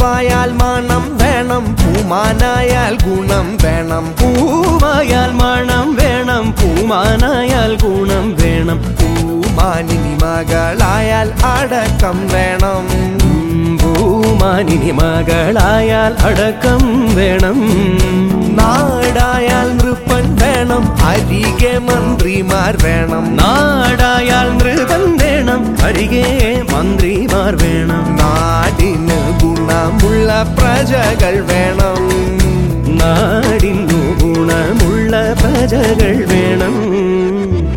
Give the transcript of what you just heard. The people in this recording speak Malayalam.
പൂവായാൽ മണം വേണം പൂമാനായാൽ ഗുണം വേണം പൂവായാൽ മണം വേണം പൂമാനായാൽ ഗുണം വേണം പൂമാനിനി മകളായാൽ അടക്കം വേണം ഉം, പൂമാനിനി മകളായാൽ അടക്കം വേണം നാടായാൽ നൃപ്പൻ വേണം അരികെ മന്ത്രിമാർ വേണം നാടായാൽ നൃപൻ വേണം അരികെ മന്ത്രിമാർ വേണം നാടിന് ഗുണമുള്ള പ്രജകൾ വേണം നാടിനു ഗുണമുള്ള പ്രജകൾ വേണം